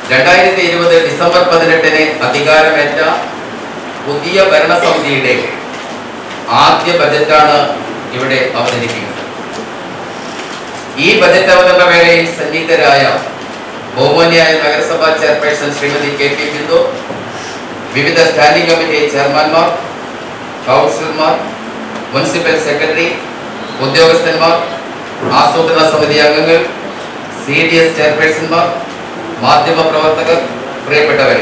രണ്ടായിരത്തി ഇരുപത് ഡിസംബർ പതിനെട്ടിന് അധികാരമേറ്റ പുതിയ ഭരണസമിതിയുടെ ആദ്യ ബജറ്റാണ് ഇവിടെ അവതരിപ്പിക്കുന്നത് ഈ ബജറ്റ് അവതരണ വേളയിൽ സന്നിഹിതരായ ബഹുമാന്യായ നഗരസഭാ chairperson Srimathi K P Bindu വിവിധ സ്റ്റാൻഡിംഗ് കമ്മിറ്റി ചെയർമാൻമാർ കൗൺസിലർമാർ മുനിസിപ്പൽ സെക്രട്ടറി ഉദ്യോഗസ്ഥന്മാർ ആസൂത്രണ സമിതി അംഗങ്ങൾ സി ഡി എസ് ചെയർപേഴ്സൺമാർ മാധ്യമ പ്രവർത്തകർ പ്രിയപ്പെട്ടവരെ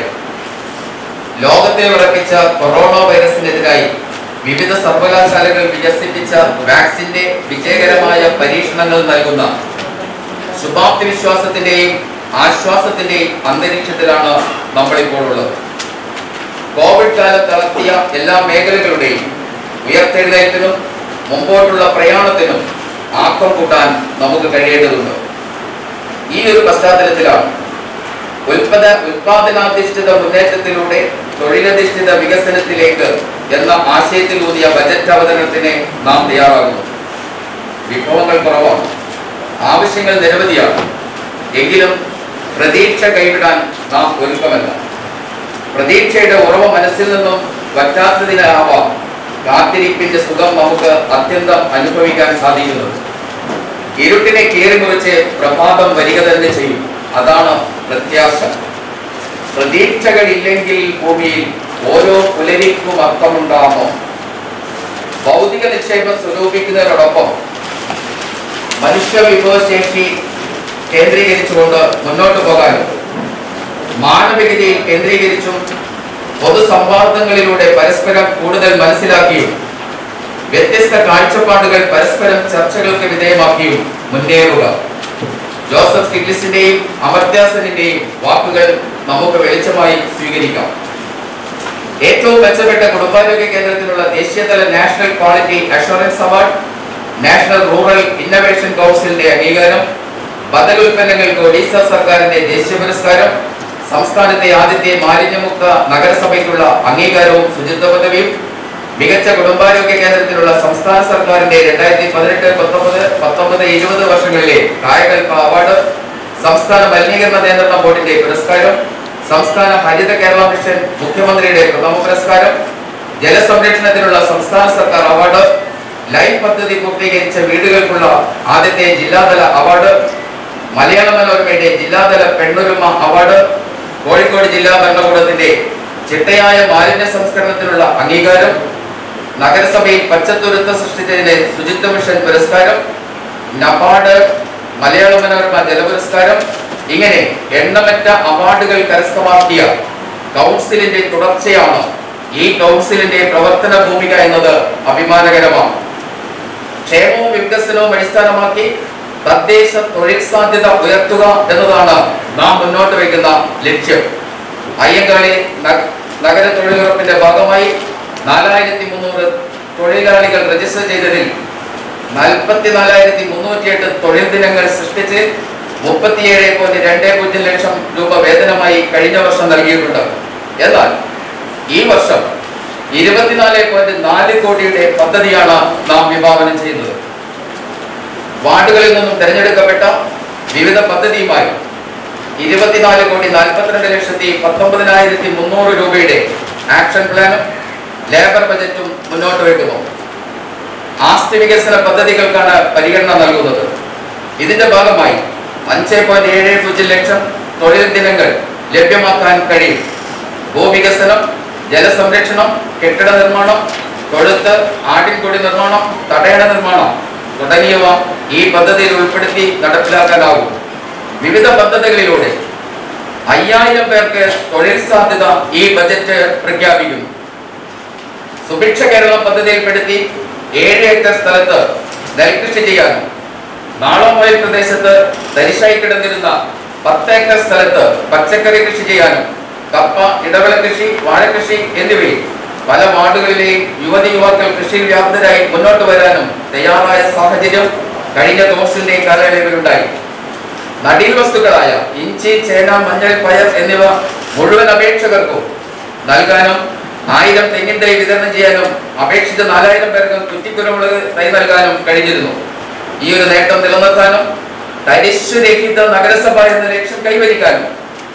ലോകത്തെ ഉറപ്പിച്ച കൊറോണ വൈറസിനെതിരായി വിവിധ സർവകലാശാലകൾ വികസിപ്പിച്ച വാക്സിന്റെ വിജയകരമായ പരീക്ഷണങ്ങൾ നൽകുന്ന ശുഭാപ്തി വിശ്വാസത്തിന്റെയും ആശ്വാസത്തിന്റെയും അന്തരീക്ഷത്തിലാണ് നമ്മളിപ്പോൾ ഉള്ളത് കോവിഡ് കാലം തളർത്തിയ എല്ലാ മേഖലകളുടെയും ഉയർത്തെഴുന്നേൽപ്പിനും മുമ്പോട്ടുള്ള പ്രയാണത്തിനും ആക്കം കൂട്ടാൻ നമുക്ക് കഴിയേണ്ടതുണ്ട് ഈ ഒരു പശ്ചാത്തലത്തിലാണ് ഉൽപ്പന്ന ഉൽപാദനാധിഷ്ഠിത മുന്നേറ്റത്തിലൂടെ തൊഴിലധിഷ്ഠിത വികസനത്തിലേക്ക് എന്ന ആശയത്തിലൂന്നിയ ബജറ്റ് അവതരണത്തിന് നാം തയ്യാറാകുന്നു വിഭവങ്ങൾ കുറവാണ് ആവശ്യങ്ങൾ നിരവധിയാണ് എങ്കിലും പ്രതീക്ഷ കൈവിടാൻ നാം ഒരുക്കമല്ല പ്രതീക്ഷയുടെ ഉറവ മനസ്സിൽ നിന്നും വറ്റാത്തതിനാവാം കാത്തിരിപ്പിന്റെ സുഖം നമുക്ക് അത്യന്തം അനുഭവിക്കാൻ സാധിക്കുന്നത് ഇരുട്ടിനെ കീറിമുറിച്ച് പ്രഭാതം വരിക തന്നെ ചെയ്യും അതാണ് പ്രത്യാശ പ്രതീക്ഷകളില്ലെങ്കിൽ ഭൂമിയിൽ ഓരോ പുലരിക്കും അർത്ഥമുണ്ടാമോ ഭൗതിക നിക്ഷേപം സ്വരൂപിക്കുന്നതിനോടൊപ്പം മനുഷ്യ വിഭവശേഷി കേന്ദ്രീകരിച്ചുകൊണ്ട് മുന്നോട്ട് പോകാനും മാനവികതയിൽ കേന്ദ്രീകരിച്ചും പൊതുസംവാദങ്ങളിലൂടെ പരസ്പരം കൂടുതൽ മനസ്സിലാക്കിയും വ്യത്യസ്ത കാഴ്ചപ്പാടുകൾ പരസ്പരം ചർച്ചകൾക്ക് വിധേയമാക്കിയും മുന്നേറുക ജോസഫ് സ്റ്റിഗ്ലിസിന്റെയും അമർത്യാസനിന്റെയും വാക്കുകൾ നമുക്ക് വെളിച്ചമായി സ്വീകരിക്കാം ഏറ്റവും മെച്ചപ്പെട്ട കുടുംബാരോഗ്യ കേന്ദ്രത്തിനുള്ള ദേശീയതല national quality assurance award national rural innovation കൗൺസിലിന്റെ അംഗീകാരം ബദൽ ഉൽപ്പന്നങ്ങൾക്ക് ഒഡീസ സർക്കാരിന്റെ ദേശീയ പുരസ്കാരം സംസ്ഥാനത്തെ ആദ്യത്തെ മാലിന്യമുക്ത നഗരസഭയ്ക്കുള്ള അംഗീകാരവും ശുചിത്വ പദവിയും മികച്ച കുടുംബാരോഗ്യ കേന്ദ്രത്തിനുള്ള സംസ്ഥാന സർക്കാരിന്റെ രണ്ടായിരത്തി പതിനെട്ട് പത്തൊമ്പത് പത്തൊമ്പത് ഇരുപത് വർഷങ്ങളിലെ കായകൽപ്പ അവാർഡ് സംസ്ഥാന മലിനീകരണ നിയന്ത്രണ ബോർഡിന്റെ പുരസ്കാരം സംസ്ഥാന ഹരിത കേരള മിഷൻ മുഖ്യമന്ത്രിയുടെ പ്രഥമ പുരസ്കാരം ജലസംരക്ഷണത്തിനുള്ള സംസ്ഥാന സർക്കാർ അവാർഡ് ലൈഫ് പദ്ധതി പൂർത്തീകരിച്ച വീടുകൾക്കുള്ള ആദ്യത്തെ ജില്ലാതല അവാർഡ് മലയാള മനോരമയുടെ ജില്ലാതല പെണ്ണുരുമ അവാർഡ് കോഴിക്കോട് ജില്ലാ ഭരണകൂടത്തിന്റെ ചിട്ടയായ മാലിന്യ സംസ്കരണത്തിനുള്ള അംഗീകാരം നഗരസഭയിൽ പച്ചത്തുരുത്ത് സൃഷ്ടിച്ചതിന് ശുചിത്വ മിഷൻ പുരസ്കാരം നബാർഡ് മലയാള മനോരമ ജലപുരസ്കാരം ഇങ്ങനെ എണ്ണമറ്റ അവാർഡുകൾ കരസ്ഥമാക്കിയ കൗൺസിലിന്റെ തുടർച്ചയാണ് ഈ കൗൺസിലിന്റെ പ്രവർത്തന ഭൂമിക എന്നത് അഭിമാനകരമാണ് ക്ഷേമവും വികസനവും അടിസ്ഥാനമാക്കി തദ്ദേശ തൊഴിൽ സാധ്യത ഉയർത്തുക എന്നതാണ് നാം മുന്നോട്ട് വയ്ക്കുന്ന ലക്ഷ്യം അയ്യങ്കാളി നഗ- നഗര തൊഴിലുറപ്പിന്റെ ഭാഗമായി നാലായിരത്തി മുന്നൂറ് തൊഴിലാളികൾ രജിസ്റ്റർ ചെയ്തതിൽ നാൽപ്പത്തി നാലായിരത്തി മുന്നൂറ്റിയെട്ട് തൊഴിൽ ദിനങ്ങൾ സൃഷ്ടിച്ച് മുപ്പത്തിയേഴ് പോയിന്റ് രണ്ട് പൂജ്യം ലക്ഷം രൂപ വേതനമായി കഴിഞ്ഞ വർഷം നൽകിയിട്ടുണ്ട് എന്നാൽ ഈ വർഷം ഇരുപത്തിനാല് പോയിന്റ് നാല് കോടിയുടെ പദ്ധതിയാണ് നാം വിഭാവനം ചെയ്യുന്നത് വാർഡുകളിൽ നിന്നും തിരഞ്ഞെടുക്കപ്പെട്ട വിവിധ പദ്ധതിയുമായി ഇരുപത്തിനാല് കോടി നാൽപ്പത്തിരണ്ട് ലക്ഷത്തി പത്തൊമ്പതിനായിരത്തി മുന്നൂറ് രൂപയുടെ ആക്ഷൻ പ്ലാനും ലേബർ ബജറ്റും മുന്നോട്ട് വയ്ക്കുന്നു ആസ്തി വികസന പദ്ധതികൾക്കാണ് പരിഗണന നൽകുന്നത് ഇതിന്റെ ഭാഗമായി അഞ്ച് പോയിന്റ് ഏഴ് പൂജ്യം ലക്ഷം തൊഴിൽ ദിനങ്ങൾ ലഭ്യമാക്കാൻ കഴിയും ഭൂവികസനം ജലസംരക്ഷണം കെട്ടിട നിർമ്മാണം തൊഴുത്ത് ആട്ടിൻകൊടി നിർമ്മാണം തടയണ നിർമ്മാണം തുടങ്ങിയവ ഈ പദ്ധതിയിൽ ഉൾപ്പെടുത്തി നടപ്പിലാക്കാനാകും വിവിധ പദ്ധതികളിലൂടെ അയ്യായിരം പേർക്ക് തൊഴിൽ സാധ്യത ഈ ബജറ്റ് പ്രഖ്യാപിക്കുന്നു സുഭിക്ഷ കേരളം പദ്ധതിയിൽപ്പെടുത്തി ഏഴ് ഏക്കർ സ്ഥലത്ത് നെൽകൃഷി ചെയ്യാനും നാളോമൊയിൽ പ്രദേശത്ത് തരിശായി കിടന്നിരുന്ന പത്ത് ഏക്കർ സ്ഥലത്ത് പച്ചക്കറി കൃഷി ചെയ്യാനും കപ്പ ഇടവിള കൃഷി വാഴകൃഷി എന്നിവയിൽ പല വാർഡുകളിലെയും യുവതി യുവാക്കൾ കൃഷിയിൽ വ്യാപൃതരായി മുന്നോട്ട് വരാനും തയ്യാറായ സാഹചര്യം കഴിഞ്ഞ കൗൺസിലിന്റെ കാലയളവിലുണ്ടായി നടീൽ വസ്തുക്കളായ ഇഞ്ചി ചേന മഞ്ഞൾ പയർ എന്നിവ മുഴുവൻ അപേക്ഷകർക്കും നൽകാനും ആയിരം തെങ്ങിൻ തൈ വിതരണം ചെയ്യാനും അപേക്ഷിച്ച നാലായിരം പേർക്ക് കുറ്റിക്കുരുമുളക് തൈ നൽകാനും കഴിഞ്ഞിരുന്നു ഈ ഒരു നേട്ടം നിലനിർത്താനും തരിശുരഹിത നഗരസഭ എന്ന ലക്ഷ്യം കൈവരിക്കാനും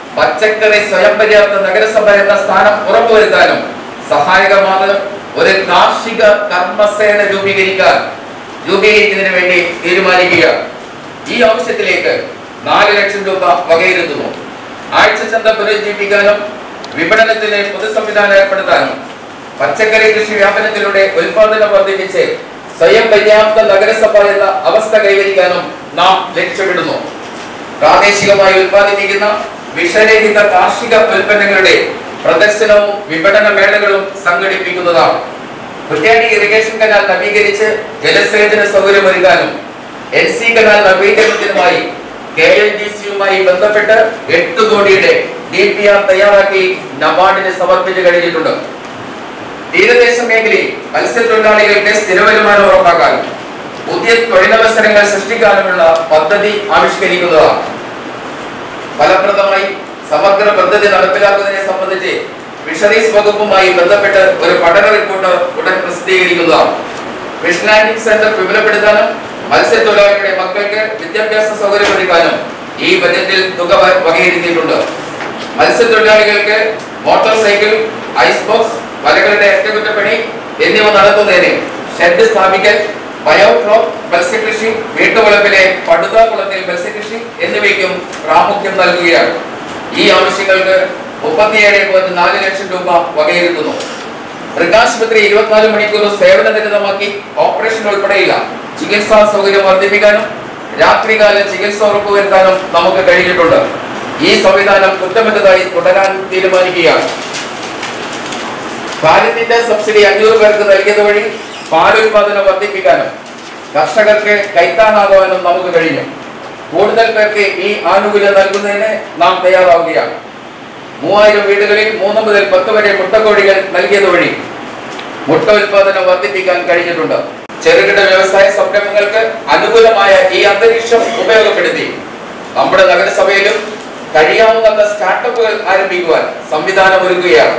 പച്ചക്കറി സ്വയം പര്യാപ്ത നഗരസഭ എന്ന സ്ഥാനം ഉറപ്പുവരുത്താനും സഹായകമാണ് ഒരു കാർഷിക കർമ്മസേന രൂപീകരിക്കാൻ രൂപീകരിക്കുന്നതിന് വേണ്ടി തീരുമാനിക്കുക ഈ ആവശ്യത്തിലേക്ക് നാല് ലക്ഷം രൂപ വകയിരുത്തുന്നു ആഴ്ചച്ചന്ത പുനരുജ്ജീവിപ്പിക്കാനും വിപണനത്തിന് പൊതു സംവിധാനം ഏർപ്പെടുത്താനും പച്ചക്കറി കൃഷി വ്യാപനത്തിലൂടെ ഉൽപാദനം വർദ്ധിപ്പിച്ച് സ്വയം പര്യാപ്ത നഗരസഭ എന്ന അവസ്ഥ കൈവരിക്കാനും നാം ലക്ഷ്യമിടുന്നു പ്രാദേശികമായി ഉൽപ്പാദിപ്പിക്കുന്ന വിഷരഹിത കാർഷിക ഉൽപ്പന്നങ്ങളുടെ പ്രദർശനവും വിപണന മേളകളും സംഘടിപ്പിക്കുന്നതാണ് കുറ്റ്യാടി ഇറിഗേഷൻ കനാൽ നവീകരിച്ച് ജലസേചന സൗകര്യമൊരുക്കാനും എൻ സി കനാൽ നവീകരണത്തിനുമായി കെ എൽ ഡി സിയുമായി ബന്ധപ്പെട്ട് എട്ട് കോടിയുടെ ഡി പി ആർ തയ്യാറാക്കി നബാർഡിന് സമർപ്പിച്ചു കഴിഞ്ഞിട്ടുണ്ട് തീരദേശ മേഖലയിൽ മത്സ്യത്തൊഴിലാളികൾക്ക് സ്ഥിര വരുമാനം ഉറപ്പാക്കാനും പുതിയ തൊഴിലവസരങ്ങൾ സൃഷ്ടിക്കാനുമുള്ള പദ്ധതി ആവിഷ്കരിക്കുന്നതാണ് ഫലപ്രദമായി സമഗ്ര പദ്ധതി നടപ്പിലാക്കുന്നതിനെ സംബന്ധിച്ച് ഫിഷറീസ് വകുപ്പുമായി ബന്ധപ്പെട്ട് ഒരു പഠന റിപ്പോർട്ട് ഉടൻ പ്രസിദ്ധീകരിക്കുന്നതാണ് ഫിഷ് ലാൻഡിംഗ് സെന്റർ വിപുലപ്പെടുത്താനും മത്സ്യത്തൊഴിലാളികളുടെ മക്കൾക്ക് വിദ്യാഭ്യാസ സൗകര്യം ഒരുക്കാനും ഈ ബജറ്റിൽ തുക വ- വകയിരുത്തിയിട്ടുണ്ട് മത്സ്യത്തൊഴിലാളികൾക്ക് മോട്ടോർ സൈക്കിൾ ഐസ് ബോക്സ് വലകളുടെ അറ്റകുറ്റപ്പണി എന്നിവ നടത്തുന്നതിന് ഷെഡ് സ്ഥാപിക്കൽ ബയോഫ്ലോക്ക് മത്സ്യകൃഷി വീട്ടുവളപ്പിലെ പടുതാകുളത്തിൽ മത്സ്യകൃഷി എന്നിവയ്ക്കും പ്രാമുഖ്യം നൽകുകയാണ് ഈ ആവശ്യങ്ങൾക്ക് മുപ്പത്തിയേഴ് പോയിന്റ് നാല് ലക്ഷം രൂപ വകയിരുത്തുന്നു മൃഗാശുപത്രി ഇരുപത്തിനാല് മണിക്കൂർ സേവന നിരതമാക്കി ഓപ്പറേഷൻ ഉൾപ്പെടെയില്ല ചികിത്സാ സൗകര്യം വർദ്ധിപ്പിക്കാനും രാത്രികാല ചികിത്സ ഉറപ്പുവരുത്താനും നമുക്ക് കഴിഞ്ഞിട്ടുണ്ട് ഈ സംവിധാനം കുറ്റമറ്റതായി തുടരാൻ തീരുമാനിക്കുകയാണ് പാലിന്റെ സബ്സിഡി അഞ്ഞൂറ് പേർക്ക് നൽകിയത് വഴി പാലുൽപാദനം വർദ്ധിപ്പിക്കാനും കർഷകർക്ക് കൈത്താങ്ങാകുവാനും നമുക്ക് കഴിഞ്ഞു കൂടുതൽ പേർക്ക് ഈ ആനുകൂല്യം നൽകുന്നതിന് നാം തയ്യാറാവുകയാണ് മൂവായിരം വീടുകളിൽ മൂന്ന് മുതൽ പത്ത് വരെ മുട്ടക്കോഴികൾ നൽകിയത് വഴി മുട്ട ഉൽപാദനം വർദ്ധിപ്പിക്കാൻ കഴിഞ്ഞിട്ടുണ്ട് ചെറുകിട വ്യവസായ സംരംഭങ്ങൾക്ക് അനുകൂലമായ ഈ അന്തരീക്ഷം ഉപയോഗപ്പെടുത്തി നമ്മുടെ നഗരസഭയിലും കഴിയാവുന്ന സ്റ്റാർട്ടപ്പുകൾ ആരംഭിക്കുവാൻ സംവിധാനം ഒരുക്കുകയാണ്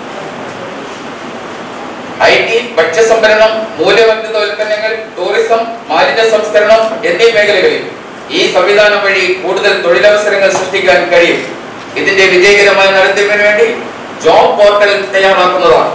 ഐ ടി ഭക്ഷ്യസംഭരണം മൂല്യവർദ്ധിത ഉൽപ്പന്നങ്ങൾ ടൂറിസം മാലിന്യ സംസ്കരണം എന്നീ മേഖലകളിൽ ഈ സംവിധാനം വഴി കൂടുതൽ തൊഴിലവസരങ്ങൾ സൃഷ്ടിക്കാൻ കഴിയും ഇതിന്റെ വിജയകരമായ നടത്തിപ്പിന് വേണ്ടി ജോബ് പോർട്ടൽ തയ്യാറാക്കുന്നതാണ്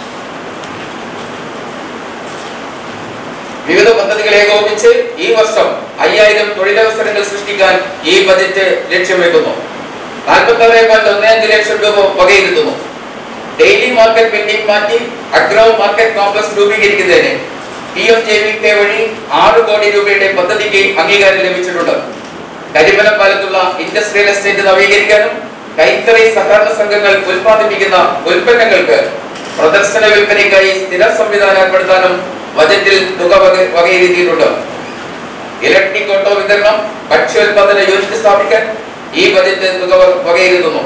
വിവിധ പദ്ധതികൾ ഏകോപിച്ച് ഈ വർഷം അയ്യായിരം തൊഴിലവസരങ്ങൾ സൃഷ്ടിക്കാൻ ഈ ബജറ്റ് ലക്ഷ്യം വെക്കുന്നു നാൽപ്പത്തി ആറ് പോയിന്റ് ഒന്ന് അഞ്ച് ലക്ഷം രൂപ വകയിരുത്തുന്നു ഡെയിലി മാർക്കറ്റ് ബിൽഡിംഗ് മാറ്റി അഗ്രോ മാർക്കറ്റ് കോംപ്ലക്സ് രൂപീകരിക്കുന്നതിന് P M J V K വഴി ആറ് കോടി രൂപയുടെ പദ്ധതിക്ക് അംഗീകാരം ലഭിച്ചിട്ടുണ്ട് കരിമലം പാലത്തുള്ള ഇൻഡസ്ട്രിയൽ എസ്റ്റേറ്റ് നവീകരിക്കാനും കൈത്തറി സഹകരണ സംഘങ്ങൾ ഉൽപ്പാദിപ്പിക്കുന്ന ഉൽപ്പന്നങ്ങൾക്ക് പ്രദർശന വിൽപ്പനയ്ക്കായി സ്ഥിര സംവിധാനം ഏർപ്പെടുത്താനും ബജറ്റിൽ തുക വക- വകയിരുത്തിയിട്ടുണ്ട് ഇലക്ട്രിക് ഓട്ടോ വിതരണം ഭക്ഷ്യോൽപാദന യൂണിറ്റ് സ്ഥാപിക്കാൻ ഈ ബജറ്റ് തുക വക- വകയിരുത്തുന്നു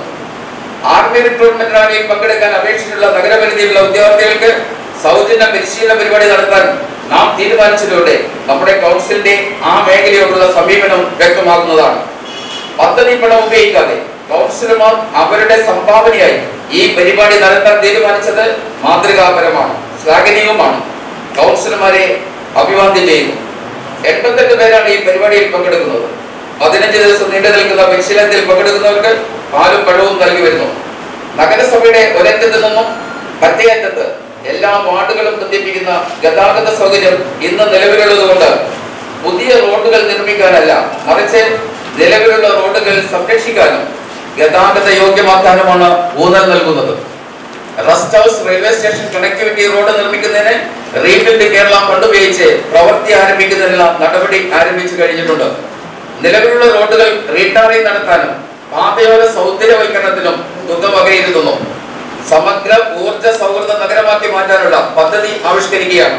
ആർമി റിക്രൂട്ട്മെന്റ് റാലിയിൽ പങ്കെടുക്കാൻ അപേക്ഷിച്ചുള്ള നഗരപരിധിയിലുള്ള ഉദ്യോഗാർത്ഥികൾക്ക് സൗജന്യ പരിശീലന പരിപാടി നടത്താൻ നാം തീരുമാനിച്ചതോടെ നമ്മുടെ കൗൺസിലിന്റെ ആ മേഖലയോടുള്ള സമീപനം വ്യക്തമാകുന്നതാണ് പദ്ധതി പണം ഉപയോഗിക്കാതെ കൗൺസിലർമാർ അവരുടെ സംഭാവനയായി ഈ പരിപാടി നടത്താൻ തീരുമാനിച്ചത് മാതൃകാപരമാണ് ശ്ലാഘനീയവുമാണ് കൗൺസിലർമാരെ അഭിവാദ്യം ചെയ്യുന്നു എൺപത്തെട്ട് പേരാണ് ഈ പരിപാടിയിൽ പങ്കെടുക്കുന്നത് പതിനഞ്ച് ദിവസം നീണ്ടു നിൽക്കുന്ന പരിശീലനത്തിൽ പങ്കെടുക്കുന്നവർക്ക് പാലും പഴവും നൽകി വരുന്നു നഗരസഭയുടെ ഒരറ്റത്ത് നിന്നും മറ്റേ അറ്റത്ത് എല്ലാ വാർഡുകളും ബന്ധിപ്പിക്കുന്ന ഗതാഗത സൗകര്യം ഇന്ന് നിലവിലുള്ളതുകൊണ്ട് പുതിയ റോഡുകൾ നിർമ്മിക്കാനല്ല മറിച്ച് നിലവിലുള്ള റോഡുകൾ സംരക്ഷിക്കാനും ഗതാഗത യോഗ്യമാക്കാനുമാണ് ഊന്നൽ നൽകുന്നത് rest house railway station connectivity road നിർമ്മിക്കുന്നതിന് റീബിൽഡ് കേരള ഫണ്ട് ഉപയോഗിച്ച് പ്രവൃത്തി ആരംഭിക്കുന്നതിനുള്ള നടപടി ആരംഭിച്ചു കഴിഞ്ഞിട്ടുണ്ട് നിലവിലുള്ള റോഡുകൾ റീടാറിംഗ് നടത്താനും പാതയോര സൗന്ദര്യവൽക്കരണത്തിനും തുക വകയിരുത്തുന്നു സമഗ്ര ഊർജ സൗഹൃദ നഗരമാക്കി മാറ്റാനുള്ള പദ്ധതി ആവിഷ്കരിക്കുകയാണ്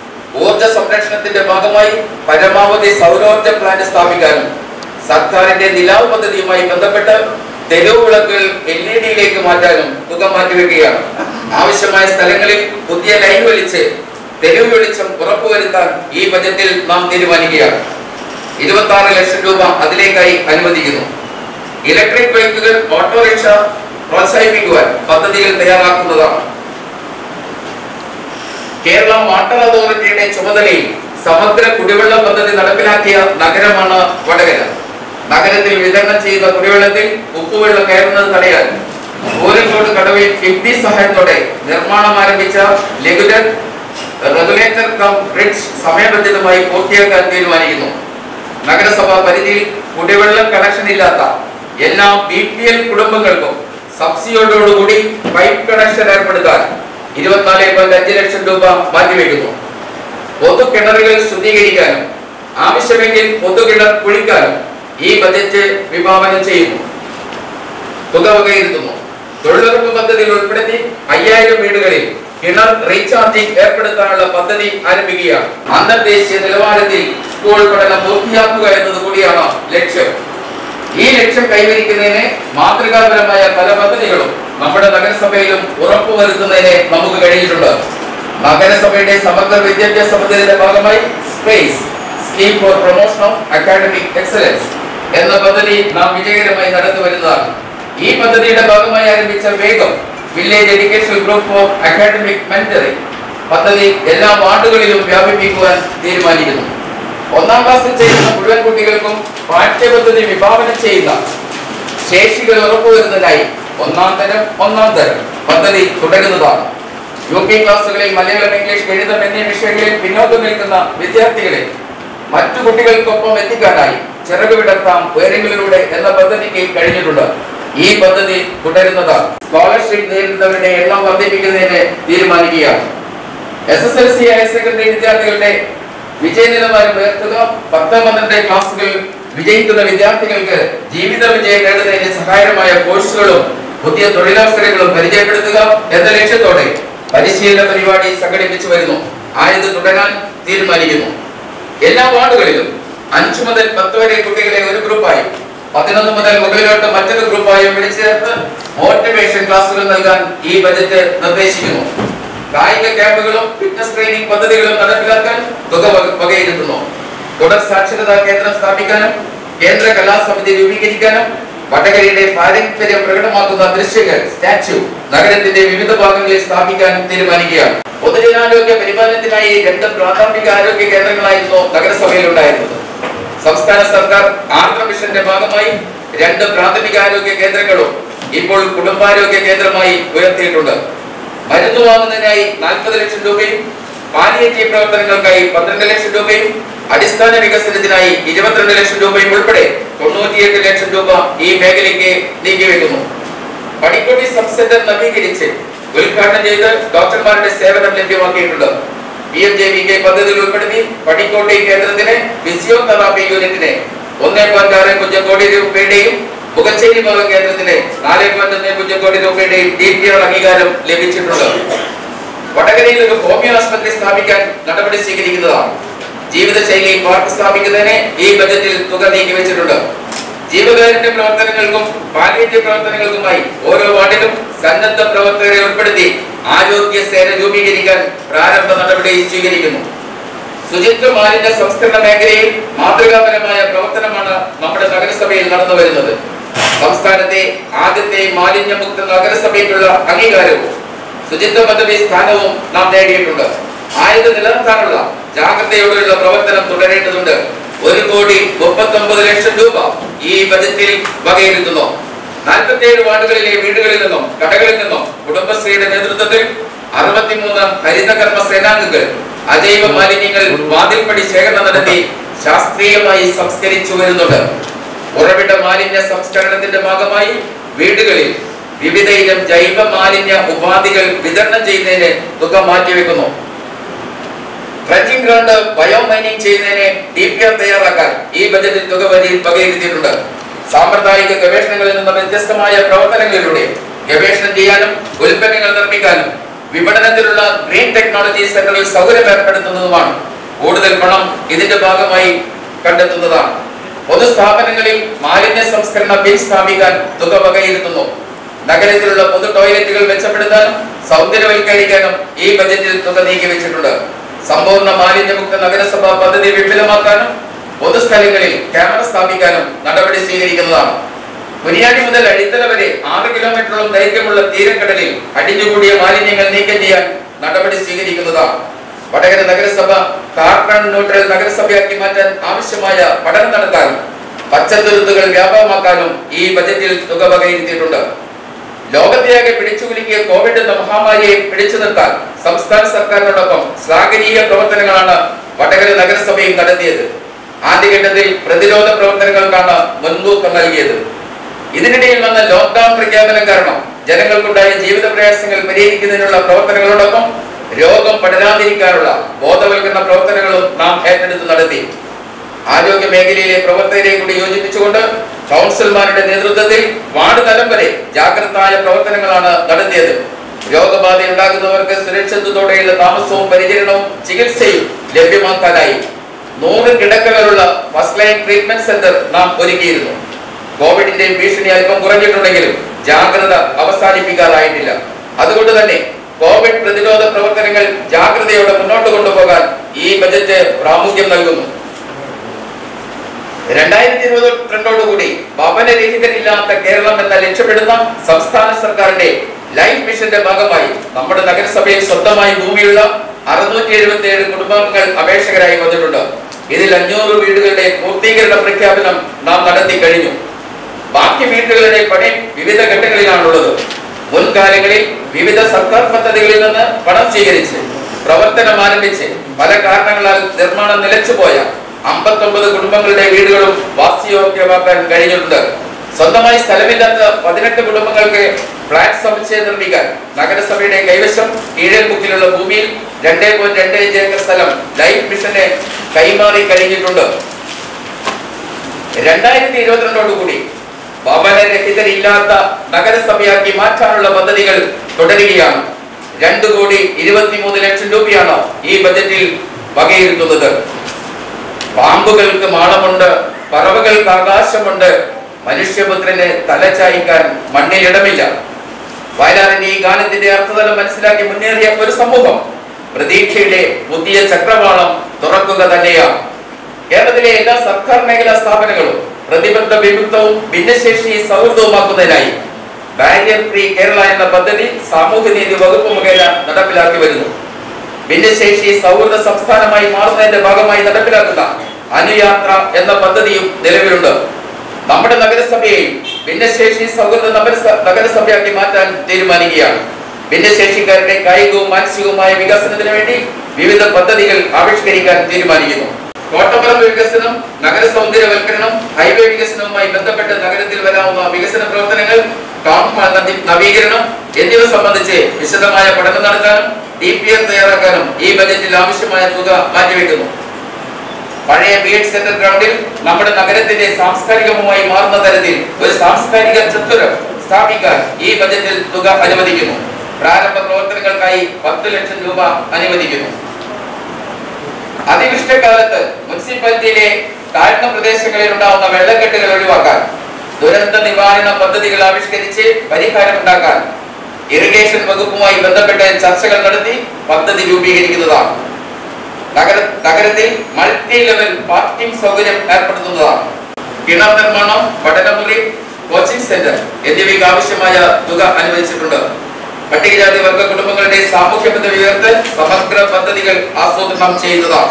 ഊർജ സംരക്ഷണത്തിന്റെ ഭാഗമായി പരമാവധി സൗരോർജ പ്ലാന്റ് സ്ഥാപിക്കാനും സർക്കാരിന്റെ നിലാവ് പദ്ധതിയുമായി ബന്ധപ്പെട്ട് തെരുവ് വിളക്കുകൾ എൽ ഇ ഡിയിലേക്ക് മാറ്റാനും തുക മാറ്റിവെക്കുകയാണ് ആവശ്യമായ സ്ഥലങ്ങളിൽ പുതിയ ലൈൻ വലിച്ച് തെരുവ് വെളിച്ചം ഉറപ്പുവരുത്താൻ ഈ ബജറ്റിൽ നാം തീരുമാനിക്കുകയാണ് ഇരുപത്തി ആറ് ലക്ഷം രൂപ അതിലേക്കായി അനുവദിക്കുന്നു ഇലക്ട്രിക് ബൈക്കുകൾ ഓട്ടോറിക്ഷ പ്രോത്സാഹിപ്പിക്കുവാൻ പദ്ധതികൾ തയ്യാറാക്കുന്നതാണ് കേരള വാട്ടർ അതോറിറ്റിയുടെ ചുമതലയിൽ സമഗ്ര കുടിവെള്ള പദ്ധതി നടപ്പിലാക്കിയ നഗരമാണ് വടകര നഗരത്തിൽ വിതരണം ചെയ്യുന്ന കുടിവെള്ളത്തിൽ ഉപ്പുവെള്ളം കയറുന്നത് തടയാൻ കോഴിക്കോട് കടവിൽ കിഫ്ബി സഹായത്തോടെ നിർമ്മാണം ആരംഭിച്ച ലെഗുലർ റെഗുലേറ്റർ കം ബ്രിഡ്ജ് സമയബന്ധിതമായി പൂർത്തിയാക്കാൻ തീരുമാനിക്കുന്നു നഗരസഭാ പരിധിയിൽ കുടിവെള്ളം കണക്ഷൻ ഇല്ലാത്ത എല്ലാ ബി പി എൽ കുടുംബങ്ങൾക്കും സബ്സിഡിയോടുകൂടി പൈപ്പ് കണക്ഷൻ ഏർപ്പെടുത്താൻ ഇരുപത്തിനാല് പോയിന്റ് അഞ്ച് ലക്ഷം രൂപ മാറ്റിവെക്കുന്നു പൊതു കിണറുകൾ ശുദ്ധീകരിക്കാനും ആവശ്യമെങ്കിൽ പൊതു കിണർ കുഴിക്കാനും ഈ ബജറ്റ് വിഭാവനം ചെയ്യുന്നു തുക വകയിരുത്തുന്നു തൊഴിലുറപ്പ് പദ്ധതിയിൽ ഉൾപ്പെടുത്തി അയ്യായിരം വീടുകളിൽ കിണർ റീചാർജിംഗ് ഏർപ്പെടുത്താനുള്ള പദ്ധതി ആരംഭിക്കുകയാണ് അന്തർദേശീയ നിലവാരത്തിൽ സ്കൂൾ പഠനം പൂർത്തിയാക്കുക എന്നത് കൂടിയാണ് ലക്ഷ്യം ഈ ലക്ഷ്യം കൈവരിക്കുന്നതിന് മാതൃകാപരമായ പല പദ്ധതികളും നമ്മുടെ നഗരസഭയിലും ഉറപ്പുവരുത്തുന്നതിന് നമുക്ക് കഴിഞ്ഞിട്ടുണ്ട് നഗരസഭയുടെ സമഗ്ര വിദ്യാഭ്യാസ പദ്ധതിയുടെ ഭാഗമായി space scheme for promotion of academic excellence എന്ന പദ്ധതി നാം വിജയകരമായി നടന്നു വരുന്നതാണ് ഈ പദ്ധതിയുടെ ഭാഗമായി ആരംഭിച്ച വേഗം village education group for academic mentoring പദ്ധതി എല്ലാ വാർഡുകളിലും വ്യാപിപ്പിക്കുവാൻ തീരുമാനിക്കുന്നു ഒന്നാം ക്ലാസ്സിൽ ചെയ്യുന്ന മുഴുവൻ കുട്ടികൾക്കും പാഠ്യപദ്ധതി വിഭാവനം ചെയ്യുന്ന ശേഷികൾ ഉറപ്പുവരുന്നതിനായി ഒന്നാം തരം ഒന്നാം തരം പദ്ധതി തുടരുന്നതാണ് യു പി ക്ലാസ്സുകളിൽ മലയാളം ഇംഗ്ലീഷ് ഗണിതം എന്നീ വിഷയങ്ങളിൽ പിന്നോക്കം നിൽക്കുന്ന വിദ്യാർത്ഥികളെ മറ്റു കുട്ടികൾക്കൊപ്പം എത്തിക്കാനായി ചിറക് വിടർത്താം ഉയരങ്ങളിലൂടെ എന്ന പദ്ധതിക്ക് കഴിഞ്ഞിട്ടുണ്ട് ഈ പദ്ധതി തുടരുന്നതാണ് സ്കോളർഷിപ്പ് നേരിടുന്നവരുടെ എണ്ണം വർദ്ധിപ്പിക്കുന്നതിന് തീരുമാനിക്കുകയാണ് S S L C higher secondary വിദ്യാർത്ഥികളുടെ വിജയ നിലവാരം ഉയർത്തുക പത്ത് പന്ത്രണ്ട് ക്ലാസ്സുകൾ വിജയിക്കുന്ന വിദ്യാർത്ഥികൾക്ക് ജീവിത വിജയം നേടുന്നതിന് സഹായകരമായ കോഴ്സുകളും പുതിയ തൊഴിലവസരങ്ങളും പരിചയപ്പെടുത്തുക എന്ന ലക്ഷ്യത്തോടെ പരിശീലന പരിപാടി സംഘടിപ്പിച്ചു വരുന്നു ആയത് തുടരാൻ തീരുമാനിക്കുന്നു എല്ലാ വാർഡുകളിലും അഞ്ചു മുതൽ പത്ത് വരെ കുട്ടികളെ ഒരു ഗ്രൂപ്പായി പതിനൊന്ന് മുതൽ മുകളിലോട്ട് മറ്റൊരു ഗ്രൂപ്പായും വിളിച്ചു ചേർത്ത് മോട്ടിവേഷൻ ക്ലാസുകൾ നൽകാൻ ഈ ബജറ്റ് നിർദ്ദേശിക്കുന്നു കായിക ക്യാമ്പുകളും ഫിറ്റ്നസ് ട്രെയിനിങ് പദ്ധതികളും നടപ്പിലാക്കാൻ തുക വക- വകയിരുത്തുന്നു തുടർ സാക്ഷരതാ കേന്ദ്രം സ്ഥാപിക്കാനും കേന്ദ്ര കലാസമിതി രൂപീകരിക്കാനും വടകരയുടെ പാരമ്പര്യം പ്രകടമാക്കുന്ന ദൃശ്യങ്ങൾ സ്റ്റാച്യു നഗരത്തിന്റെ വിവിധ ഭാഗങ്ങളിൽ സ്ഥാപിക്കാൻ തീരുമാനിക്കുകയാണ് പൊതുജനാരോഗ്യ പരിപാലനത്തിനായി രണ്ട് പ്രാഥമിക ആരോഗ്യ കേന്ദ്രങ്ങളായിരുന്നു നഗരസഭയിൽ ഉണ്ടായിരുന്നത് സംസ്ഥാന സർക്കാർ ആർദ്ര മിഷന്റെ ഭാഗമായി രണ്ട് പ്രാഥമിക ആരോഗ്യ കേന്ദ്രങ്ങളും ഇപ്പോൾ കുടുംബാരോഗ്യ കേന്ദ്രമായി ഉയർത്തിയിട്ടുണ്ട് മരുന്ന് വാങ്ങുന്നതിനായി നാൽപ്പത് ലക്ഷം രൂപയും പാലിയേറ്റീവ് പ്രവർത്തനങ്ങൾക്കായി പന്ത്രണ്ട് ലക്ഷം രൂപയും അടിസ്ഥാന വികസനത്തിനായി ഇരുപത്തിരണ്ട് ലക്ഷം രൂപയും ഉൾപ്പെടെ തൊണ്ണൂറ്റിയെട്ട് ലക്ഷം രൂപ ഈ മേഖലയ്ക്ക് നീക്കിവെക്കുന്നു പണിക്കൊടി സബ് സെന്റർ നവീകരിച്ച് ഉദ്ഘാടനം ചെയ്ത് ഡോക്ടർമാരുടെ സേവനം ലഭ്യമാക്കിയിട്ടുണ്ട് P M J V K പദ്ധതിയിൽ ഉൾപ്പെടുത്തി പണിക്കോട്ടെ കേന്ദ്രത്തിന് ഫിസിയോതെറാപ്പി യൂണിറ്റിന് ഒന്നേ പോയിന്റ് ആറ് പൂജ്യം കോടി രൂപയുടെയും മുഖച്ചേരി ഭാഗം കേന്ദ്രത്തിന് നാല് പോയിന്റ് ഒന്ന് പൂജ്യം കോടി രൂപയുടെയും ഡി പി ആർ അംഗീകാരം ലഭിച്ചിട്ടുണ്ട് വടകരയിൽ ഒരു ഹോമിയോ ആശുപത്രി സ്ഥാപിക്കാൻ നടപടി സ്വീകരിക്കുന്നതാണ് ജീവിതശൈലി പാർക്ക് സ്ഥാപിക്കുന്നതിന് ഈ ബജറ്റിൽ തുക നീക്കിവെച്ചിട്ടുണ്ട് ജീവകാരുണ്യ പ്രവർത്തനങ്ങൾക്കും പാലിയേറ്റീവ് പ്രവർത്തനങ്ങൾക്കുമായി ഓരോ വാർഡിലും സന്നദ്ധ പ്രവർത്തകരെ ഉൾപ്പെടുത്തി ആരോഗ്യ സേന രൂപീകരിക്കാൻ പ്രാരംഭ നടപടി സ്വീകരിക്കുന്നു ശുചിത്വ മാലിന്യ സംസ്കരണ മേഖലയിൽ മാതൃകാപരമായ പ്രവർത്തനമാണ് നമ്മുടെ നഗരസഭയിൽ നടന്നു വരുന്നത് സംസ്ഥാനത്തെ ആദ്യത്തെ മാലിന്യമുക്ത നഗരസഭയ്ക്കുള്ള അംഗീകാരവും ശുചിത്വ പദ്ധതി സ്ഥാനവും നാം നേടിയിട്ടുണ്ട് ആയത് നിലനിർത്താനുള്ള ജാഗ്രതയോടെയുള്ള പ്രവർത്തനം തുടരേണ്ടതുണ്ട് ഒരു കോടി മുപ്പത്തൊമ്പത് ലക്ഷം രൂപ ഈ ബജറ്റിൽ വകയിരുത്തുന്നു നാൽപ്പത്തിയേഴ് വാർഡുകളിലെ വീടുകളിൽ നിന്നും കടകളിൽ നിന്നും കുടുംബശ്രീയുടെ നേതൃത്വത്തിൽ അറുപത്തിമൂന്ന് ഹരിതകർമ്മ സേനാംഗങ്ങൾ അജൈവ മാലിന്യങ്ങൾ വാതിൽപ്പടി ശേഖരണം നടത്തി ശാസ്ത്രീയമായി സംസ്കരിച്ചു വരുന്നുണ്ട് ഉറവിട മാലിന്യ സംസ്കരണത്തിന്റെ ഭാഗമായി വീടുകളിൽ വിവിധ ഇനം ജൈവ മാലിന്യ ഉപാധികൾ വിതരണം ചെയ്യുന്നതിന് തുക മാറ്റിവെക്കുന്നു ട്രഞ്ചിങ് ഗ്രൗണ്ട് ബയോ മൈനിങ് ചെയ്യുന്നതിന് ഡി പി ആർ തയ്യാറാക്കാൻ ഈ ബജറ്റിൽ തുക വരി- വകയിരുത്തിയിട്ടുണ്ട് സാമ്പ്രദായിക ഗവേഷണങ്ങളിൽ നിന്ന് വ്യത്യസ്തമായ പ്രവർത്തനങ്ങളിലൂടെ ഗവേഷണം ചെയ്യാനും ഉൽപ്പന്നങ്ങൾ നിർമ്മിക്കാനും വിപണനത്തിലുള്ള ഗ്രീൻ ടെക്നോളജി സെന്ററിൽ സൗകര്യം ഏർപ്പെടുത്തുന്നതുമാണ് കൂടുതൽ പണം ഇതിന്റെ ഭാഗമായി കണ്ടെത്തുന്നതാണ് പൊതുസ്ഥാപനങ്ങളിൽ മാലിന്യ സംസ്കരണ ബിൽ സ്ഥാപിക്കാൻ തുക വകയിരുത്തുന്നു നഗരത്തിലുള്ള പൊതു ടോയ്ലറ്റുകൾ മെച്ചപ്പെടുത്താനും സൗന്ദര്യവൽക്കരിക്കാനും ഈ ബജറ്റിൽ തുക നീക്കിവെച്ചിട്ടുണ്ട് സമ്പൂർണ്ണ മാലിന്യമുക്ത നഗരസഭ പദ്ധതി വിപുലമാക്കാനും പൊതുസ്ഥലങ്ങളിൽ ക്യാമറ സ്ഥാപിക്കാനും നടപടി സ്വീകരിക്കുന്നതാണ് കുനിയാടി മുതൽ അഴിത്തല വരെ ആറ് കിലോമീറ്ററോളം ദൈർഘ്യമുള്ള തീരക്കടലിൽ അടിഞ്ഞുകൂടിയ മാലിന്യങ്ങൾ നീക്കം ചെയ്യാൻ നടപടി സ്വീകരിക്കുന്നതാണ് വടകര നഗരസഭ കാർബൺ ന്യൂട്രൽ നഗരസഭയാക്കി മാറ്റാൻ ആവശ്യമായ പഠനം നടത്താനും പച്ചത്തുരുത്തുകൾ വ്യാപകമാക്കാനും ഈ ബജറ്റിൽ തുക വകയിരുത്തിയിട്ടുണ്ട് ലോകത്തെയാകെ പിടിച്ചുകുലുക്കിയ കോവിഡ് എന്ന മഹാമാരിയെ പിടിച്ചു നിർത്താൻ സംസ്ഥാന സർക്കാരിനോടൊപ്പം ശ്ലാഘനീയ പ്രവർത്തനങ്ങളാണ് വടകര നഗരസഭയും നടത്തിയത് ആദ്യഘട്ടത്തിൽ പ്രതിരോധ പ്രവർത്തനങ്ങൾക്കാണ് മുൻതൂക്കം നൽകിയത് ഇതിനിടയിൽ വന്ന ലോക്ക്ഡൌൺ പ്രഖ്യാപനം കാരണം ജനങ്ങൾക്കുണ്ടായ ജീവിത പ്രയാസങ്ങൾ പരിഹരിക്കുന്നതിനുള്ള പ്രവർത്തനങ്ങളോടൊപ്പം രോഗം പടരാതിരിക്കാനുള്ള ബോധവൽക്കരണ പ്രവർത്തനങ്ങളും നാം ഏറ്റെടുത്ത് നടത്തി ആരോഗ്യ മേഖലയിലെ പ്രവർത്തകരെ കൂടി യോജിപ്പിച്ചുകൊണ്ട് കൗൺസിൽമാരുടെ നേതൃത്വത്തിൽ വാർഡ് തലം വരെ ജാഗ്രതായ പ്രവർത്തനങ്ങളാണ് നടത്തിയത് രോഗബാധ ഉണ്ടാകുന്നവർക്ക് സുരക്ഷിതത്തോടെയുള്ള താമസവും പരിചരണവും ചികിത്സയും ലഭ്യമാക്കാനായി നൂറ് കിടക്കകളുള്ള ഫസ്റ്റ് ലൈൻ ട്രീറ്റ്മെന്റ് സെന്റർ നാം ഒരുക്കിയിരുന്നു കോവിഡിന്റെ ഭീഷണി അല്പം കുറഞ്ഞിട്ടുണ്ടെങ്കിലും ജാഗ്രത അവസാനിപ്പിക്കാറായിട്ടില്ല അതുകൊണ്ട് തന്നെ കോവിഡ് പ്രതിരോധ പ്രവർത്തനങ്ങൾ ജാഗ്രതയോടെ മുന്നോട്ട് കൊണ്ടുപോകാൻ ഈ ബജറ്റ് പ്രാമുഖ്യം നൽകുന്നു രണ്ടായിരത്തി ഇരുപത്തിരണ്ടോടുകൂടി ഭവനരഹിതരില്ലാത്ത കേരളം എന്ന ലക്ഷ്യപ്പെടുന്ന സംസ്ഥാന സർക്കാരിന്റെ ലൈഫ് മിഷന്റെ ഭാഗമായി നമ്മുടെ നഗരസഭയിൽ സ്വന്തമായി ഭൂമിയുള്ള അറുന്നൂറ്റി എഴുപത്തി ഏഴ് കുടുംബാംഗങ്ങൾ അപേക്ഷകരായി വന്നിട്ടുണ്ട് ഇതിൽ അഞ്ഞൂറ് വീടുകളുടെ പൂർത്തീകരണ പ്രഖ്യാപനം നാം നടത്തി കഴിഞ്ഞു ബാക്കി വീടുകളുടെ പണി വിവിധ ഘട്ടങ്ങളിലാണുള്ളത് മുൻകാലങ്ങളിൽ വിവിധ സർക്കാർ പദ്ധതികളിൽ നിന്ന് പണം സ്വീകരിച്ച് പ്രവർത്തനം ആരംഭിച്ച് പല കാരണങ്ങളാൽ നിർമ്മാണം നിലച്ചുപോയ അമ്പത്തൊമ്പത് കുടുംബങ്ങളുടെ വീടുകളും വാസ്യയോഗ്യമാക്കാൻ കഴിഞ്ഞിട്ടുണ്ട് സ്വന്തമായി സ്ഥലമില്ലാത്ത പതിനെട്ട് കുടുംബങ്ങൾക്ക് ഫ്ലാറ്റ് സമുച്ചയം നിർമ്മിക്കാൻ നഗരസഭയുടെ കൈവശം കീഴൽമുക്കിലുള്ള ഭൂമിയിൽ രണ്ടേ പോയിന്റ് രണ്ട് അഞ്ച് ഏക്കർ സ്ഥലം ലൈഫ് മിഷന് കൈമാറി കഴിഞ്ഞിട്ടുണ്ട് രണ്ടായിരത്തി ഇരുപത്തിരണ്ടോടുകൂടി ഭവനരഹിതരില്ലാത്ത നഗരസഭയാക്കി മാറ്റാനുള്ള പദ്ധതികൾ തുടരുകയാണ് രണ്ടു കോടി ഇരുപത്തിമൂന്ന് ലക്ഷം രൂപയാണ് ഈ ബജറ്റിൽ വകയിരുത്തുന്നത് പാമ്പുകൾക്ക് മാളമുണ്ട് പറവകൾക്ക് ആകാശമുണ്ട് മനുഷ്യപുത്രന് തലചായ്ക്കാൻ മണ്ണിലിടമില്ല വയലാറിന്റെ ഈ ഗാനത്തിന്റെ അർത്ഥതലം മനസ്സിലാക്കി മുന്നേറിയ ഒരു സമൂഹം പ്രതീക്ഷയുടെ പുതിയ ചക്രവാളം തുറക്കുക തന്നെയാണ് കേരളത്തിലെ എല്ലാ സർക്കാർ മേഖലാ സ്ഥാപനങ്ങളും പ്രതിബദ്ധ വിമുക്തവും ഭിന്നശേഷി സൗഹൃദവുമാക്കുന്നതിനായി ബാരിയർ ഫ്രീ കേരള എന്ന പദ്ധതി സാമൂഹ്യനീതി വകുപ്പ് മുഖേന നടപ്പിലാക്കി വരുന്നു ഭിന്നശേഷി സൗഹൃദ സംസ്ഥാനമായി മാറുന്നതിന്റെ ഭാഗമായി നടപ്പിലാക്കുന്ന അനുയാത്ര എന്ന പദ്ധതിയും നിലവിലുണ്ട് നമ്മുടെ നഗരസഭയെയും ഭിന്നശേഷി സൗഹൃദ നഗരസ- നഗരസഭയാക്കി മാറ്റാൻ തീരുമാനിക്കുകയാണ് ഭിന്നശേഷിക്കാരുടെ കായികവും മാനസികവുമായ വികസനത്തിന് വേണ്ടി വിവിധ പദ്ധതികൾ ആവിഷ്കരിക്കാൻ തീരുമാനിക്കുന്നു കോട്ടപ്പറമ്പ് വികസനം നഗര സൗന്ദര്യവൽക്കരണം ഹൈവേ വികസനവുമായി ബന്ധപ്പെട്ട് നഗരത്തിൽ വരാവുന്ന വികസന പ്രവർത്തനങ്ങൾ ടൗൺ ഹാൾ നവീ- നവീകരണം എന്നിവ സംബന്ധിച്ച് വിശദമായ പഠനം നടത്താനും ഡി പി ആർ തയ്യാറാക്കാനും ഈ ബജറ്റിൽ ആവശ്യമായ തുക മാറ്റിവെക്കുന്നു പഴയ ബി എഡ് സെന്റർ ഗ്രൗണ്ടിൽ നമ്മുടെ നഗരത്തിന്റെ സാംസ്കാരികമായി മാറുന്ന തരത്തിൽ ഒരു സാംസ്കാരിക ചത്വരം സ്ഥാപിക്കാൻ ഈ ബജറ്റിൽ തുക അനുവദിക്കുന്നു പ്രാരംഭ പ്രവർത്തനങ്ങൾക്കായി പത്ത് ലക്ഷം രൂപ അനുവദിക്കുന്നു അതിവൃഷ്ടകാലത്ത് മുനിസിപ്പാലിറ്റിയിലെ താഴ്ന്ന പ്രദേശങ്ങളിൽ ഉണ്ടാവുന്ന വെള്ളക്കെട്ടുകൾ ഒഴിവാക്കാൻ ദുരന്ത നിവാരണ പദ്ധതികൾ ആവിഷ്കരിച്ച് പരിഹാരമുണ്ടാക്കാൻ ഇറിഗേഷൻ വകുപ്പുമായി ബന്ധപ്പെട്ട് ചർച്ചകൾ നടത്തി പദ്ധതി രൂപീകരിക്കുന്നതാണ് നഗര നഗരത്തിൽ മൾട്ടി ലെവൽ പാർക്കിംഗ് സൗകര്യം ഏർപ്പെടുത്തുന്നതാണ് കിണർ നിർമ്മാണം പഠനമുറി കോച്ചിംഗ് സെന്റർ എന്നിവയ്ക്ക് ആവശ്യമായ തുക അനുവദിച്ചിട്ടുണ്ട് പട്ടികജാതി വർഗ കുടുംബങ്ങളുടെ സാമൂഹ്യ ബന്ധ ഉയർത്തൽ സമഗ്ര പദ്ധതികൾ ആസൂത്രണം ചെയ്യുന്നതാണ്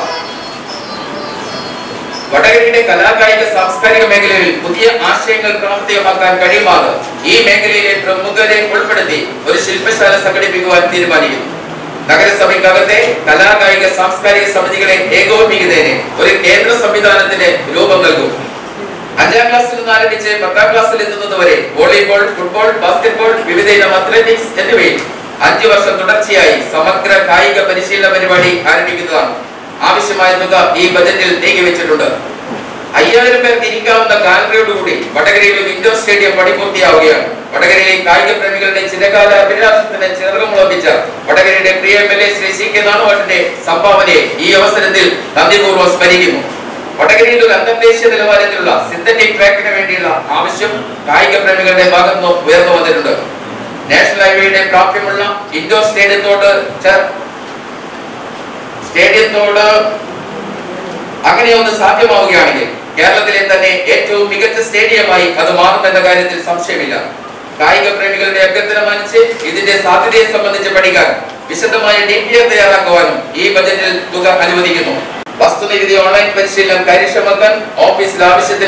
വടകരയുടെ കലാകായിക സാംസ്കാരിക മേഖലയിൽ പുതിയ ആശയങ്ങൾ പ്രാവർത്തികമാക്കാൻ കഴിയുമാറ് ഈ മേഖലയിലെ പ്രമുഖരെ ഉൾപ്പെടുത്തി ഒരു ശില്പശാല സംഘടിപ്പിക്കുവാൻ തീരുമാനിക്കുന്നു നഗരസഭയ്ക്കകത്തെ കലാകായിക സാംസ്കാരിക സമിതികളെ ഏകോപിപ്പിക്കുന്നതിന് ഒരു കേന്ദ്ര സംവിധാനത്തിന് രൂപം നൽകും അഞ്ചാം ക്ലാസ്സിൽ നിന്ന് ആരംഭിച്ച് പത്താം ക്ലാസ്സിൽ എത്തുന്നത് വരെ വോളിബോൾ ഫുട്ബോൾ ബാസ്കറ്റ്ബോൾ വിവിധ ഇനം അത്ലറ്റിക്സ് എന്നിവയിൽ അഞ്ചു വർഷം തുടർച്ചയായി സമഗ്ര കായിക പരിശീലന പരിപാടി ആരംഭിക്കുന്നതാണ് ആവശ്യമായ തുക ഈ ബജറ്റിൽ നീക്കിവെച്ചിട്ടുണ്ട് അയ്യായിരം പേർക്ക് ഇരിക്കാവുന്ന ഗാലറിയോടുകൂടി വടകരയിൽ ഒരു ഇൻഡോർ സ്റ്റേഡിയം പണിപൂർത്തിയാവുകയാണ് വടകരയിലെ കായിക പ്രേമികളുടെ ചിരകാല അഭിലാഷത്തിന് ചിറകുമുളപ്പിച്ച വടകരയുടെ പ്രിയ M L A Shri C K നാണുവാട്ടിന്റെ സംഭാവനയെ ഈ അവസരത്തിൽ നന്ദിപൂർവ്വം സ്മരിക്കുന്നു വടകരയിൽ ഒരു അന്തർദേശീയ നിലവാരത്തിലുള്ള സിന്തറ്റിക് ട്രാക്കിന് വേണ്ടിയുള്ള ആവശ്യം കായിക പ്രേമികളുടെ ഭാഗത്തു നിന്ന് ഉയർന്നു വന്നിട്ടുണ്ട് നാഷണൽ ഹൈവേയുടെ പ്രാപ്യമുള്ള ഇൻഡോർ സ്റ്റേഡിയത്തോട് ചേർ സ്റ്റേഡിയത്തോട് അങ്ങനെ ഒന്ന് സാധ്യമാവുകയാണെങ്കിൽ കേരളത്തിലെ തന്നെ ഏറ്റവും മികച്ച സ്റ്റേഡിയമായി അത് മാറുമെന്ന കാര്യത്തിൽ സംശയമില്ല കായിക പ്രേമികളുടെ അഭ്യർത്ഥന മാനിച്ച് ഇതിന്റെ സാധ്യതയെ സംബന്ധിച്ച് പഠിക്കാൻ വിശദമായ ഡി പി ആർ തയ്യാറാക്കുവാനും ഈ ബജറ്റിൽ തുക അനുവദിക്കുന്നു വസ്തുനികുതി ഓൺലൈൻ പരിശീലനം കാര്യക്ഷമമാക്കാൻ ഓഫീസിൽ ആവശ്യത്തിന്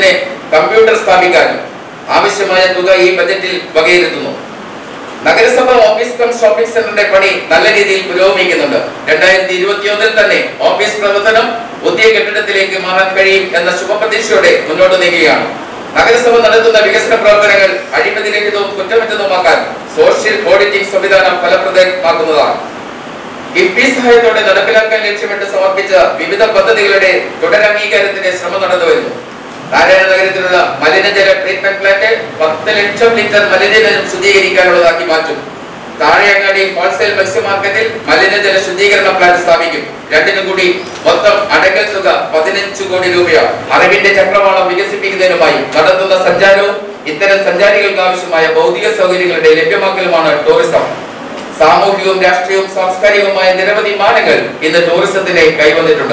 കമ്പ്യൂട്ടർ സ്ഥാപിക്കാനും ആവശ്യമായ തുക ഈ ബജറ്റിൽ വകയിരുത്തുന്നു നഗരസഭ ഓഫീസ് കം ഷോപ്പിംഗ് സെന്ററിന്റെ പണി നല്ല രീതിയിൽ പുരോഗമിക്കുന്നുണ്ട് രണ്ടായിരത്തി ഇരുപത്തിയൊന്നിൽ തന്നെ ഓഫീസ് പ്രവർത്തനം പുതിയ കെട്ടിടത്തിലേക്ക് മാറാൻ കഴിയും എന്ന ശുഭപ്രതീക്ഷയോടെ മുന്നോട്ട് നീങ്ങുകയാണ് നഗരസഭ നടത്തുന്ന വികസന പ്രവർത്തനങ്ങൾ അഴിമതിരഹിതവും കുറ്റമറ്റതുമാക്കാൻ സോഷ്യൽ ഓഡിറ്റിംഗ് സംവിധാനം ഫലപ്രദമാക്കുന്നതാണ് കിഫ്ബി സഹായത്തോടെ നടപ്പിലാക്കാൻ ലക്ഷ്യമിട്ട് സമർപ്പിച്ച വിവിധ പദ്ധതികളുടെ തുടരംഗീകാരത്തിന്റെ ശ്രമം നടന്നുവരുന്നു നാരായണ നഗരത്തിലുള്ള മലിനജല ട്രീറ്റ്മെന്റ് പ്ലാന്റ് പത്ത് ലക്ഷം ലിറ്റർ മലിനജലം ശുദ്ധീകരിക്കാനുള്ളതാക്കി മാറ്റും താഴെയങ്ങാടി ഹോൾസെയിൽ മത്സ്യ മാർക്കറ്റിൽ മലിനജല ശുദ്ധീകരണ പ്ലാന്റ് സ്ഥാപിക്കും രണ്ടിനും കൂടി മൊത്തം അടങ്കൽ തുക പതിനഞ്ച് കോടി രൂപയാണ് അറിവിന്റെ ചക്രവാളം വികസിപ്പിക്കുന്നതിനുമായി നടത്തുന്ന സഞ്ചാരവും ഇത്തരം സഞ്ചാരികൾക്ക് ആവശ്യമായ ഭൗതിക സൗകര്യങ്ങളുടെ ലഭ്യമാക്കലുമാണ് ടൂറിസം സാമൂഹികവും രാഷ്ട്രീയവും സാംസ്കാരികവുമായ നിരവധി മാനങ്ങൾ ഇന്ന് ടൂറിസത്തിന് കൈവന്നിട്ടുണ്ട്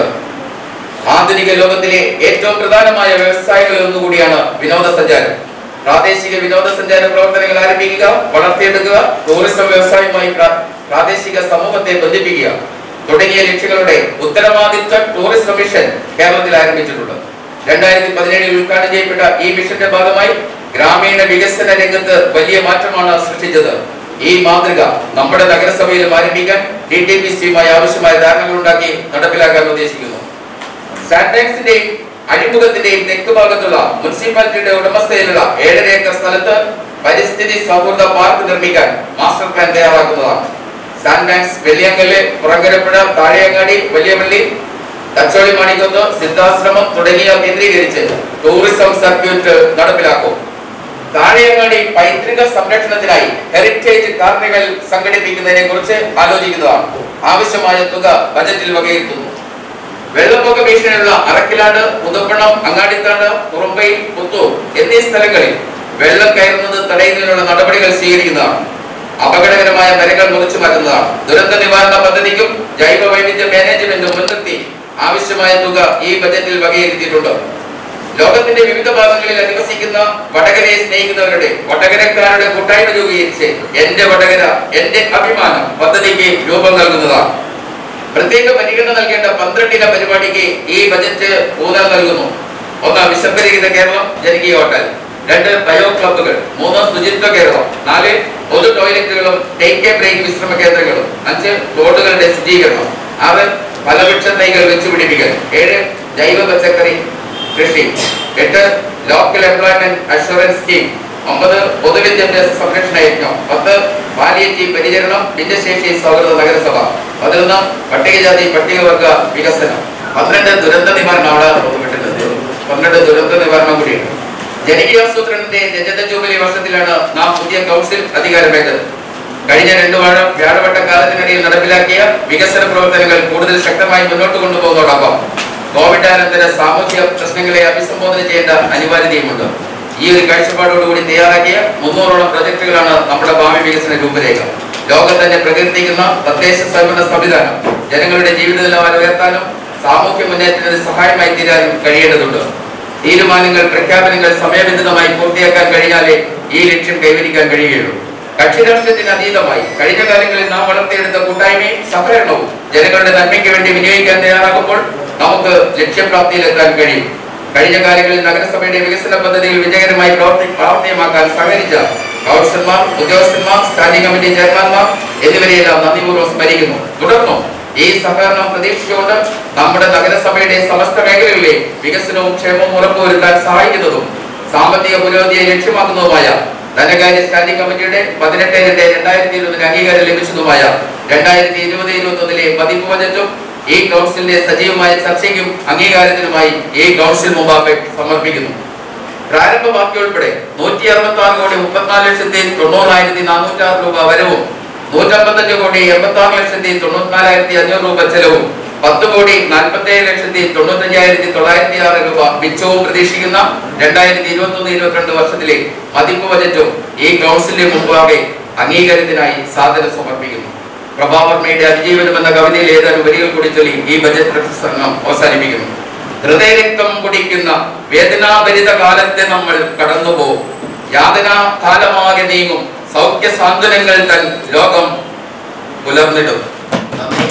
ആധുനിക ലോകത്തിലെ ഏറ്റവും പ്രധാനമായ വ്യവസായങ്ങളിൽ ഒന്നുകൂടിയാണ് വിനോദസഞ്ചാരം പ്രാദേശിക വിനോദസഞ്ചാര പ്രവർത്തനങ്ങൾ ആരംഭിക്കുക വളർത്തിയെടുക്കുക ടൂറിസം വ്യവസായവുമായി പ്ര- പ്രാദേശിക സമൂഹത്തെ ബന്ധിപ്പിക്കുക തുടങ്ങിയ ലക്ഷ്യങ്ങളുടെ ഉത്തരവാദിത്വ ടൂറിസം മിഷൻ കേരളത്തിൽ ആരംഭിച്ചിട്ടുണ്ട് രണ്ടായിരത്തി പതിനേഴിൽ ഉദ്ഘാടനം ചെയ്യപ്പെട്ട ഈ മിഷന്റെ ഭാഗമായി ഗ്രാമീണ വികസന രംഗത്ത് വലിയ മാറ്റമാണ് സൃഷ്ടിച്ചത് ഈ മാതൃക നമ്മുടെ നഗരസഭയിലും ആരംഭിക്കാൻ ഡി ടി പി സിയുമായി ആവശ്യമായ ധാരണകൾ ഉണ്ടാക്കി നടപ്പിലാക്കാൻ ഉദ്ദേശിക്കുന്നു സാറ്റക്സിന്റെയും അഴിമുഖത്തിന്റെയും തെക്ക് ഭാഗത്തുള്ള മുനിസിപ്പാലിറ്റിയുടെ ഉടമസ്ഥയിലുള്ള ഏഴര ഏക്കർ സ്ഥലത്ത് പരിസ്ഥിതി സൗഹൃദ പാർക്ക് നിർമ്മിക്കാൻ മാസ്റ്റർ പ്ലാൻ തയ്യാറാക്കുന്നതാണ് സാൻഡാക്സ് വെള്ളിയങ്കല് പുറങ്കരപ്പുഴ താഴെയങ്ങാടി വലിയപള്ളി തച്ചോളി മാണിക്കുന്ന് സിദ്ധാശ്രമം തുടങ്ങിയ കേന്ദ്രീകരിച്ച് ടൂറിസം സർക്യൂട്ട് നടപ്പിലാക്കും താഴെയങ്ങാടി പൈതൃക സംരക്ഷണത്തിനായി ഹെറിറ്റേജ് കാർണിവൽ സംഘടിപ്പിക്കുന്നതിനെ കുറിച്ച് ആലോചിക്കുന്നതാണ് ആവശ്യമായ തുക ബജറ്റിൽ വകയിരുത്തുന്നു വെള്ളപ്പൊക്ക ഭീഷണിയുള്ള അറക്കിലാട് പുതുപ്പണം അങ്ങാടിത്താട് കുറുമ്പൈ പുത്തൂർ എന്നീ സ്ഥലങ്ങളിൽ വെള്ളം കയറുന്നത് തടയുന്നതിനുള്ള നടപടികൾ സ്വീകരിക്കുന്നതാണ് അപകടകരമായ മരങ്ങൾ മുറിച്ചു മാറ്റുന്നതാണ് ദുരന്ത നിവാരണ പദ്ധതിക്കും ജൈവ വൈവിധ്യ മാനേജ്മെന്റും മുൻനിർത്തി ആവശ്യമായ തുക ഈ ബജറ്റിൽ വകയിരുത്തിയിട്ടുണ്ട് ലോകത്തിന്റെ വിവിധ ഭാഗങ്ങളിൽ അധിവസിക്കുന്ന വടകരയെ സ്നേഹിക്കുന്നവരുടെ വടകരക്കാരുടെ കൂട്ടായ്മ രൂപീകരിച്ച് എന്റെ വടകര എന്റെ അഭിമാനം പദ്ധതിക്ക് രൂപം നൽകുന്നതാണ് പ്രത്യേക പരിഗണന നൽകേണ്ട പന്ത്രണ്ടിന പരിപാടിക്ക് ഈ ബജറ്റ് ഊന്നൽ നൽകുന്നു ഒന്ന് വിശപ്പരഹിത കേരളം ജനകീയ ഹോട്ടൽ രണ്ട് ബയോ ക്ലബ്ബുകൾ മൂന്ന് ശുചിത്വ കേരളം നാല് പൊതു ടോയ്ലറ്റുകളും ടേക്ക് എ ബ്രേക്ക് വിശ്രമ കേന്ദ്രങ്ങളും അഞ്ച് റോഡുകളുടെ ശുചീകരണം ആറ് ഫലവൃക്ഷ തൈകൾ വെച്ചുപിടിപ്പിക്കൽ ഏഴ് ജൈവ പച്ചക്കറി കൃഷി എട്ട് ലോക്കൽ എംപ്ലോയ്മെന്റ് അഷുറൻസ് സ്കീം ഒമ്പത് പൊതുവിദ്യാഭ്യാസ സംരക്ഷണ യജ്ഞം പത്ത് പാലിയേറ്റീവ് പരിചരണം ഭിന്നശേഷി സൗഹൃദ നഗരസഭ പതിനൊന്ന് പട്ടികജാതി പട്ടികവർഗ വികസനം പന്ത്രണ്ട് ദുരന്ത നിവാരണം അവിടെ വിട്ടിട്ടുണ്ട് പന്ത്രണ്ട് ദുരന്ത നിവാരണം കൂടിയുണ്ട് ജനകീയാസൂത്രണത്തിന്റെ രജത ജൂബിലി വർഷത്തിലാണ് നാം പുതിയ കൗൺസിൽ അധികാരമേറ്റത് കഴിഞ്ഞ രണ്ടു വാഴ വ്യാഴവട്ട കാലത്തിനിടയിൽ നടപ്പിലാക്കിയ വികസന പ്രവർത്തനങ്ങൾ കൂടുതൽ ശക്തമായി മുന്നോട്ട് കൊണ്ടുപോകുന്നതോടൊപ്പം കോവിഡാനന്തര സാമൂഹിക പ്രശ്നങ്ങളെ അഭിസംബോധന ചെയ്യേണ്ട അനിവാര്യതയുമുണ്ട് ഈ ഒരു കാഴ്ചപ്പാടോടുകൂടി തയ്യാറാക്കിയ മുന്നൂറോളം പ്രൊജക്ടുകളാണ് നമ്മുടെ ഭാവി വികസന രൂപരേഖ ലോകം തന്നെ പ്രകീർത്തിക്കുന്ന തദ്ദേശ സ്വയംഭരണ സംവിധാനം ജനങ്ങളുടെ ജീവിത നിലവാരം ഉയർത്താനും സാമൂഹ്യ മുന്നേറ്റത്തിന് സഹായമായി തീരാനും കഴിയേണ്ടതുണ്ട് തീരുമാനങ്ങൾ പ്രഖ്യാപനങ്ങൾ സമയബന്ധിതമായി പൂർത്തിയാക്കാൻ കഴിഞ്ഞാലേ ഈ ലക്ഷ്യം കൈവരിക്കാൻ കഴിയുകയുള്ളൂ കക്ഷി രാഷ്ട്രീയത്തിന് അതീതമായി കഴിഞ്ഞ കാലങ്ങളിൽ നാം വളർത്തിയെടുത്ത കൂട്ടായ്മയും സഹകരണവും ജനങ്ങളുടെ നന്മയ്ക്ക് വേണ്ടി വിനിയോഗിക്കാൻ തയ്യാറാകുമ്പോൾ നമുക്ക് ലക്ഷ്യപ്രാപ്തിയിലെത്താൻ കഴിയും കഴിഞ്ഞ കാലങ്ങളിൽ നഗരസഭയുടെ വികസന പദ്ധതികൾ വിജയകരമായി പ്രവർത്തി പ്രാവർത്തികമാക്കാൻ സഹകരിച്ച കൗൺസിലർമാർ ഉദ്യോഗസ്ഥന്മാർ സ്റ്റാൻഡിംഗ് കമ്മിറ്റി ചെയർമാൻമാർ എന്നിവരെയെല്ലാം നന്ദിപൂർവ്വം സ്മരിക്കുന്നു തുടർന്നും ഈ സഹകരണം പ്രതീക്ഷിച്ചുകൊണ്ട് നമ്മുടെ നഗരസഭയുടെ സമസ്ത മേഖലകളിലെ വികസനവും ക്ഷേമവും ഉറപ്പുവരുത്താൻ സഹായിക്കുന്നതും സാമ്പത്തിക പുരോഗതിയെ ലക്ഷ്യമാക്കുന്നതുമായ ധനകാര്യ സ്റ്റാൻഡിംഗ് കമ്മിറ്റിയുടെ പതിനെട്ട് രണ്ടായിരത്തി ഇരുപതിന് അംഗീകാരം ലഭിച്ചതുമായ രണ്ടായിരത്തി ഇരുപത് ഇരുപത്തി ഒന്നിലെ പതിപ്പ് ബജറ്റും ഈ കൗൺസിലിന്റെ സജീവമായ ചർച്ചയ്ക്കും അംഗീകാരത്തിനുമായി ഈ കൗൺസിൽ മുമ്പാകെ സമർപ്പിക്കുന്നു പ്രാരംഭ ബാക്കി ഉൾപ്പെടെ നൂറ്റി അറുപത്തി ആറ് കോടി മുപ്പത്തിനാല് ലക്ഷത്തി തൊണ്ണൂറായിരത്തി നാനൂറ്റി ആറ് രൂപ വരവും നൂറ്റമ്പത്തഞ്ച് കോടി എൺപത്തി ആറ് ലക്ഷത്തി തൊണ്ണൂറ്റിനാലായിരത്തി അഞ്ഞൂറ് രൂപ ചെലവും പത്ത് കോടി നാൽപ്പത്തി ഏഴ് ലക്ഷത്തി തൊണ്ണൂറ്റഞ്ചായിരത്തി തൊള്ളായിരത്തി ആറ് രൂപ മിച്ചവും പ്രതീക്ഷിക്കുന്ന രണ്ടായിരത്തി ഇരുപത്തി ഒന്ന് ഇരുപത്തിരണ്ട് വർഷത്തിലെ മതിപ്പ് ബജറ്റും ഈ കൗൺസിലിന്റെ മുമ്പാകെ അംഗീകാരത്തിനായി സാധനം സമർപ്പിക്കുന്നു പ്രഭാവർമ്മയുടെ അതിജീവനം എന്ന കവിതയിൽ ഏതാനും വരികൾ കൂടി ചൊല്ലി ഈ ബജറ്റ് പ്രസംഗം അവസാനിപ്പിക്കുന്നു ഹൃദയരക്തം കുടിക്കുന്ന വേദനാഭരിത കാലത്തെ നമ്മൾ കടന്നുപോകും യാതനാ കാലമാകെ നീങ്ങും സൗഖ്യ സാന്ത്വനങ്ങൾ തൻ ലോകം പുലർന്നിടും നന്ദി